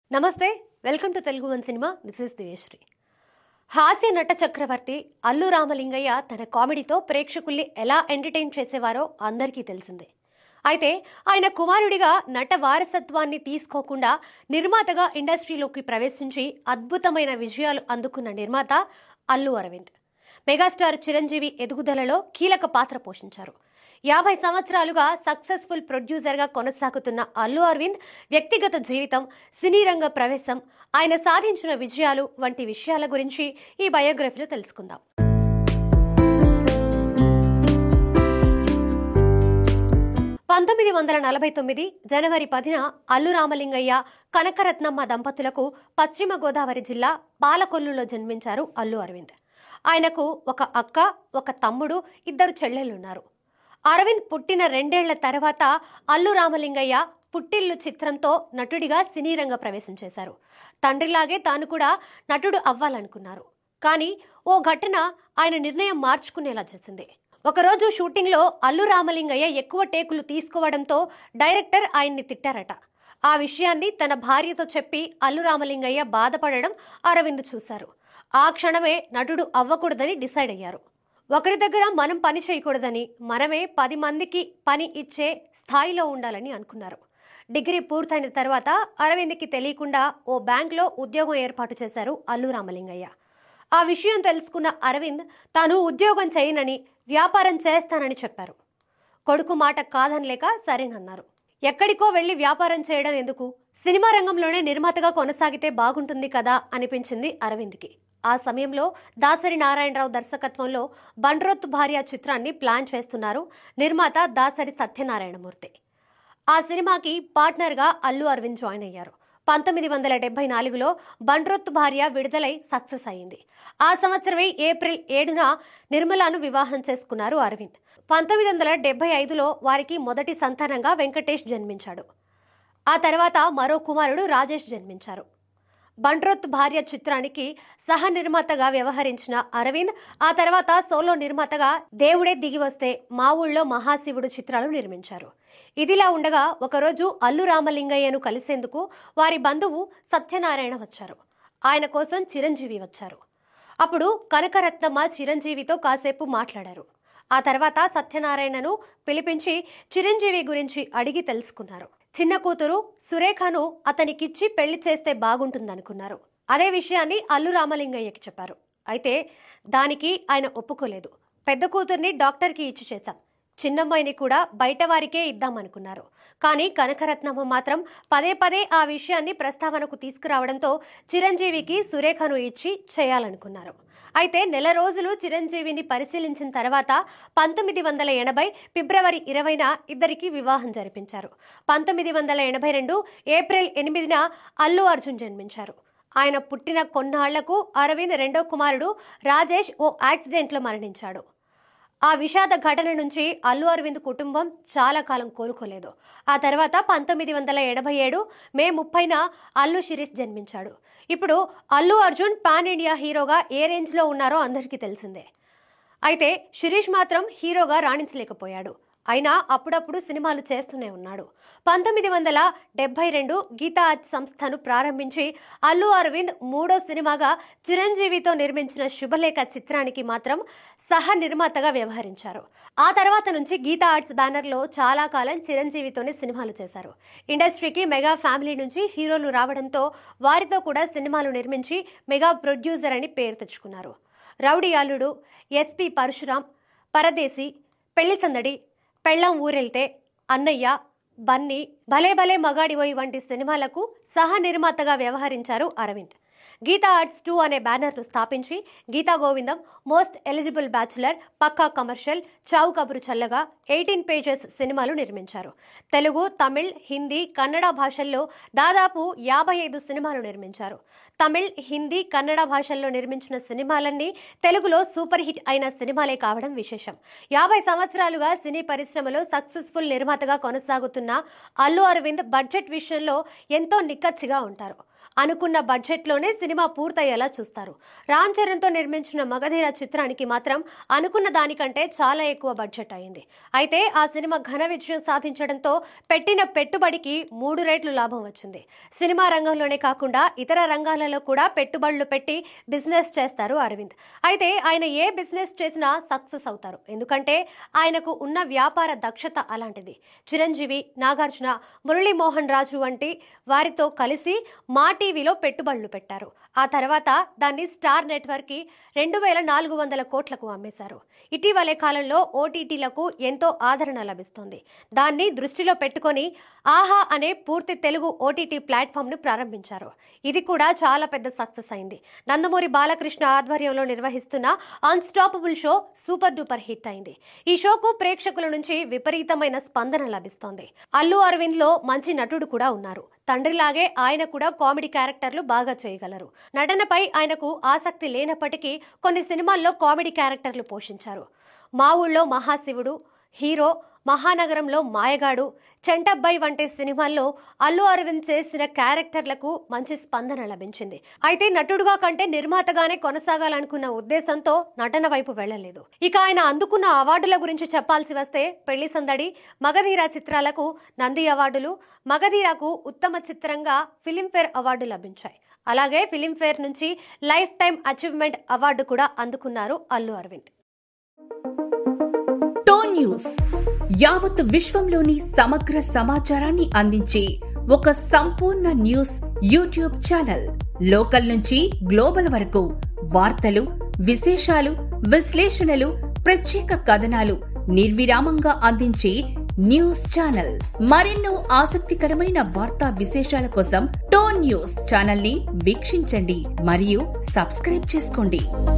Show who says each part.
Speaker 1: నమస్తే welcome to Telugu one cinema this is Diveshri హాస్య నట చక్రవర్తి అల్లు రామలింగయ్య తన కామెడీతో ప్రేక్షకుల్ని ఎలా ఎంటర్టైన్ చేసేవారో అందరికీ తెలిసిందే అయితే ఆయన కుమారుడిగా నట వారసత్వాన్ని తీసుకోకుండా నిర్మాతగా ఇండస్ట్రీలోకి ప్రవేశించి అద్భుతమైన విజయాలు అందుకున్న నిర్మాత అల్లు అరవింద్ మెగాస్టార్ చిరంజీవి ఎదుగుదలలో కీలక పాత్ర పోషించారు యాభై సంవత్సరాలుగా సక్సెస్ఫుల్ ప్రొడ్యూసర్గా కొనసాగుతున్న అల్లు అరవింద్ వ్యక్తిగత జీవితం సినీ రంగ ప్రవేశం ఆయన సాధించిన విజయాలు వంటి విషయాల గురించి ఈ బయోగ్రఫీలో తెలుసుకుందాం పంతొమ్మిది వందల నలభై తొమ్మిది జనవరి పదిన అల్లు రామలింగయ్య కనకరత్నమ్మ దంపతులకు పశ్చిమ గోదావరి జిల్లా పాలకొల్లులో జన్మించారు అల్లు అరవింద్ ఆయనకు ఒక అక్క ఒక తమ్ముడు ఇద్దరు చెల్లెళ్ళున్నారు అరవింద్ పుట్టిన రెండేళ్ల తర్వాత అల్లు రామలింగయ్య పుట్టిల్లు చిత్రంతో నటుడిగా సినీ రంగ ప్రవేశం చేశారు తండ్రిలాగే తాను కూడా నటుడు అవ్వాలనుకున్నారు కానీ ఓ ఘటన ఆయన నిర్ణయం మార్చుకునేలా చేసింది ఒకరోజు షూటింగ్లో అల్లు రామలింగయ్య ఎక్కువ టేకులు తీసుకోవడంతో డైరెక్టర్ ఆయన్ని తిట్టారట ఆ విషయాన్ని తన భార్యతో చెప్పి అల్లు రామలింగయ్య బాధపడడం అరవింద్ చూశారు ఆ క్షణమే నటుడు అవ్వకూడదని డిసైడ్ అయ్యారు ఒకరి దగ్గర మనం పని చేయకూడదని మనమే పది మందికి పని ఇచ్చే స్థాయిలో ఉండాలని అనుకున్నారు డిగ్రీ పూర్తయిన తర్వాత అరవింద్కి తెలియకుండా ఓ బ్యాంక్లో ఉద్యోగం ఏర్పాటు చేశారు అల్లు రామలింగయ్య ఆ విషయం తెలుసుకున్న అరవింద్ తాను ఉద్యోగం చేయనని వ్యాపారం చేస్తానని చెప్పారు కొడుకు మాట కాదనలేక సరేనన్నారు ఎక్కడికో వెళ్లి వ్యాపారం చేయడం ఎందుకు సినిమా రంగంలోనే నిర్మాతగా కొనసాగితే బాగుంటుంది కదా అనిపించింది అరవింద్కి ఆ సమయంలో దాసరి నారాయణరావు దర్శకత్వంలో బండ్రొత్తు భార్య చిత్రాన్ని ప్లాన్ చేస్తున్నారు నిర్మాత దాసరి సత్యనారాయణమూర్తి ఆ సినిమాకి పార్ట్నర్గా అల్లు అరవింద్ జాయిన్ అయ్యారు పంతొమ్మిది వందల డెబ్బై నాలుగులో బండ్రొత్తు భార్య విడుదలై సక్సెస్ అయింది ఆ సంవత్సరమే ఏప్రిల్ ఏడున నిర్మలాను వివాహం చేసుకున్నారు అరవింద్ పంతొమ్మిది వందల డెబ్బై ఐదులో వారికి మొదటి సంతానంగా వెంకటేష్ జన్మించాడు ఆ తర్వాత మరో కుమారుడు రాజేష్ జన్మించారు బండ్రోత్ భార్య చిత్రానికి సహ నిర్మాతగా వ్యవహరించిన అరవింద్ ఆ తర్వాత సోలో నిర్మాతగా దేవుడే దిగి వస్తే మా ఊళ్ళో మహాశివుడు చిత్రాలు నిర్మించారు ఇదిలా ఉండగా ఒకరోజు అల్లు రామలింగయ్యను కలిసేందుకు వారి బంధువు సత్యనారాయణ వచ్చారు ఆయన కోసం చిరంజీవి వచ్చారు అప్పుడు కనకరత్నమ్మ చిరంజీవితో కాసేపు మాట్లాడారు ఆ తర్వాత సత్యనారాయణను పిలిపించి చిరంజీవి గురించి అడిగి తెలుసుకున్నారు చిన్న కూతురు సురేఖను అతనికిచ్చి పెళ్లి చేస్తే బాగుంటుందనుకున్నారు అదే విషయాన్ని అల్లు రామలింగయ్యకి చెప్పారు అయితే దానికి ఆయన ఒప్పుకోలేదు పెద్ద కూతుర్ని డాక్టర్కి ఇచ్చి చేశాం చిన్నమ్మాయిని కూడా బయట వారికే ఇద్దామనుకున్నారు కానీ కనకరత్నమ్మ మాత్రం పదే పదే ఆ విషయాన్ని ప్రస్తావనకు తీసుకురావడంతో చిరంజీవికి సురేఖను ఇచ్చి చేయాలనుకున్నారు అయితే నెల రోజులు చిరంజీవిని పరిశీలించిన తర్వాత పంతొమ్మిది వందల ఎనభై ఫిబ్రవరి ఇరవైన ఇద్దరికి వివాహం జరిపించారు పంతొమ్మిది వందల ఎనభై రెండు ఏప్రిల్ ఎనిమిదిన అల్లు అర్జున్ జన్మించారు ఆయన పుట్టిన కొన్నాళ్లకు అరవింద్ రెండో కుమారుడు రాజేష్ ఓ యాక్సిడెంట్లో మరణించాడు ఆ విషాద ఘటన నుంచి అల్లు అరవింద్ కుటుంబం చాలా కాలం కోలుకోలేదు ఆ తర్వాత పంతొమ్మిది వందల ఎనభై ఏడు మే ముప్పైన అల్లు శిరీష్ జన్మించాడు ఇప్పుడు అల్లు అర్జున్ పాన్ ఇండియా హీరోగా ఏ రేంజ్లో ఉన్నారో అందరికీ తెలిసిందే అయితే శిరీష్ మాత్రం హీరోగా రాణించలేకపోయాడు అయినా అప్పుడప్పుడు సినిమాలు చేస్తూనే ఉన్నాడు పంతొమ్మిది వందల డెబ్బై రెండు గీతా ఆర్ట్ సంస్థను ప్రారంభించి అల్లు అరవింద్ మూడో సినిమాగా చిరంజీవితో నిర్మించిన శుభలేఖ చిత్రానికి మాత్రం సహ నిర్మాతగా వ్యవహరించారు ఆ తర్వాత నుంచి గీతా ఆర్ట్స్ బ్యానర్లో చాలా కాలం చిరంజీవితోనే సినిమాలు చేశారు ఇండస్ట్రీకి మెగా ఫ్యామిలీ నుంచి హీరోలు రావడంతో వారితో కూడా సినిమాలు నిర్మించి మెగా ప్రొడ్యూసర్ అని పేరు తెచ్చుకున్నారు రౌడీ అల్లుడు ఎస్పి పరశురాం పరదేశి పెళ్లి సందడి పెళ్ళం ఊరెళ్తే అన్నయ్య బన్నీ భలే భలే మగాడివోయి వంటి సినిమాలకు సహ నిర్మాతగా వ్యవహరించారు అరవింద్ గీతా ఆర్ట్స్ టూ అనే బ్యానర్ను స్థాపించి Geetha Govindam most eligible bachelor Pakka commercial Chaavu Kaburu చల్లగా ఎయిటీన్ పేజెస్ సినిమాలు నిర్మించారు తెలుగు తమిళ్ హిందీ కన్నడ భాషల్లో దాదాపు యాభై ఐదు సినిమాలు నిర్మించారు తమిళ్ హిందీ కన్నడ భాషల్లో నిర్మించిన సినిమాలన్నీ తెలుగులో సూపర్ హిట్ అయిన సినిమాలే కావడం విశేషం యాభై సంవత్సరాలుగా సినీ పరిశ్రమలో సక్సెస్ఫుల్ నిర్మాతగా కొనసాగుతున్న అల్లు అరవింద్ బడ్జెట్ విషయంలో ఎంతో నిక్కచ్చిగా ఉంటారు అనుకున్న బడ్జెట్లోనే సినిమా పూర్తయ్యేలా చూస్తారు రామ్ చరణ్తో నిర్మించిన మగధీర చిత్రానికి మాత్రం అనుకున్న దానికంటే చాలా ఎక్కువ బడ్జెట్ అయింది అయితే ఆ సినిమా ఘన విజయం సాధించడంతో పెట్టిన పెట్టుబడికి మూడు రేట్లు లాభం వచ్చింది సినిమా రంగంలోనే కాకుండా ఇతర రంగాలలో కూడా పెట్టుబడులు పెట్టి బిజినెస్ చేస్తారు అరవింద్ అయితే ఆయన ఏ బిజినెస్ చేసినా సక్సెస్ అవుతారు ఎందుకంటే ఆయనకు ఉన్న వ్యాపార దక్షత అలాంటిది చిరంజీవి నాగార్జున మురళీమోహన్ రాజు వంటి వారితో కలిసి మా టీవీలో పెట్టుబడులు పెట్టారు ఆ తర్వాత దాన్ని స్టార్ నెట్వర్క్కి రెండు వేల నాలుగు వందల కోట్లకు అమ్మేశారు ఇటీవలే కాలంలో ఓటీటీలకు ఎంతో ఆదరణ లభిస్తోంది దాన్ని దృష్టిలో పెట్టుకొని ఆహా అనే పూర్తి తెలుగు ఓటీటీ ప్లాట్ఫామ్ను ప్రారంభించారు ఇది కూడా చాలా పెద్ద సక్సెస్ అయింది నందమూరి బాలకృష్ణ ఆధ్వర్యంలో నిర్వహిస్తున్న unstoppable show super duper hit అయింది ఈ షోకు ప్రేక్షకుల నుంచి విపరీతమైన స్పందన లభిస్తోంది అల్లు అరవింద్ లో మంచి నటుడు కూడా ఉన్నారు తండ్రిలాగే ఆయన కూడా కామెడీ క్యారెక్టర్లు బాగా చేయగలరు నటనపై ఆయనకు ఆసక్తి లేనప్పటికీ కొన్ని సినిమాల్లో కామెడీ క్యారెక్టర్లు పోషించారు మా ఊళ్ళో మహాశివుడు హీరో మహానగరంలో మాయగాడు చెంటబ్బాయి వంటి సినిమాల్లో అల్లు అరవింద్ చేసిన క్యారెక్టర్లకు మంచి స్పందన లభించింది అయితే నటుడుగా కంటే నిర్మాతగానే కొనసాగాలనుకున్న ఉద్దేశంతో నటన వైపు వెళ్లలేదు ఇక ఆయన అందుకున్న అవార్డుల గురించి చెప్పాల్సి వస్తే పెళ్లి సందడి మగధీర చిత్రాలకు నంది అవార్డులు మగధీరకు ఉత్తమ చిత్రంగా ఫిలింఫేర్ అవార్డు లభించాయి అలాగే ఫిలింఫేర్ నుంచి లైఫ్ టైం అచీవ్మెంట్ అవార్డు కూడా అందుకున్నారు అల్లు అరవింద్
Speaker 2: టోన్ న్యూస్ యావత్ విశ్వంలోని సమగ్ర సమాచారాన్ని అందించే ఒక సంపూర్ణ న్యూస్ యూట్యూబ్ ఛానల్ లోకల్ నుంచి గ్లోబల్ వరకు వార్తలు విశేషాలు విశ్లేషణలు ప్రత్యేక కథనాలు నిర్విరామంగా అందించే న్యూస్ ఛానల్ మరెన్నో ఆసక్తికరమైన వార్తా విశేషాల కోసం టోన్ న్యూస్ ఛానల్ ని వీక్షించండి మరియు సబ్స్క్రైబ్ చేసుకోండి